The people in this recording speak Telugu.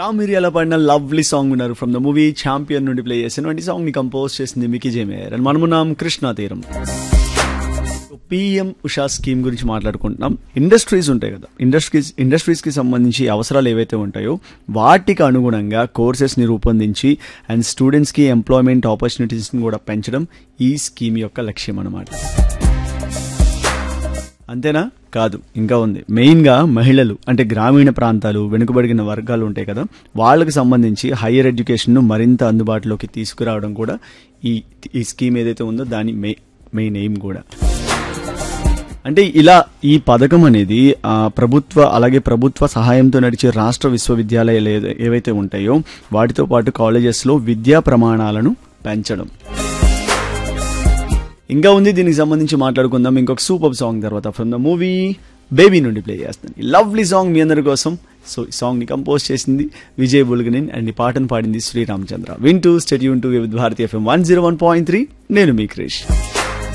రామ్ మిరియాల పాడిన లవ్లీ సాంగ్ ఉన్నారు ఫ్రమ్ ద మూవీ ఛాంపియన్ నుండి ప్లే చేసినటువంటి సాంగ్ ని కంపోజ్ చేసింది మికీ జేమేయర్ అండ్ మనమున్నాం కృష్ణా తీరం పిఎం ఉషా స్కీమ్ గురించి మాట్లాడుకుంటున్నాం ఇండస్ట్రీస్ ఉంటాయి కదా ఇండస్ట్రీస్ ఇండస్ట్రీస్ కి సంబంధించి అవసరాలు ఏవైతే ఉంటాయో వాటికి అనుగుణంగా కోర్సెస్ ని రూపొందించి అండ్ స్టూడెంట్స్ కి ఎంప్లాయ్మెంట్ ఆపర్చునిటీస్ ని కూడా పెంచడం ఈ స్కీమ్ యొక్క లక్ష్యం అన్నమాట అంతేనా కాదు ఇంకా ఉంది మెయిన్గా మహిళలు అంటే గ్రామీణ ప్రాంతాలు వెనుకబడిన వర్గాలు ఉంటాయి కదా వాళ్ళకి సంబంధించి హైయర్ ఎడ్యుకేషన్ను మరింత అందుబాటులోకి తీసుకురావడం కూడా ఈ ఈ స్కీమ్ ఏదైతే ఉందో దాని మెయి మెయిన్ ఎయిమ్ కూడా అంటే ఇలా ఈ పథకం అనేది ఆ, ప్రభుత్వ అలాగే ప్రభుత్వ సహాయంతో నడిచే రాష్ట్ర విశ్వవిద్యాలయాలు ఏద- ఏవైతే ఉంటాయో వాటితో పాటు కాలేజెస్లో విద్యా ప్రమాణాలను పెంచడం ఇంకా ఉంది దీనికి సంబంధించి మాట్లాడుకుందాం ఇంకొక సూపర్ సాంగ్ తర్వాత ఫ్రమ్ ద మూవీ బేబీ నుండి ప్లే చేస్తాను ఈ లవ్లీ సాంగ్ మీ అందరి కోసం సో ఈ సాంగ్ ని కంపోజ్ చేసింది విజయ్ బుల్గనిన్ అండ్ ఈ పాటను పాడింది శ్రీరామచంద్ర వింటూ stay tuned to with Bharatiya FM one zero one point three నేను మీ క్రిష్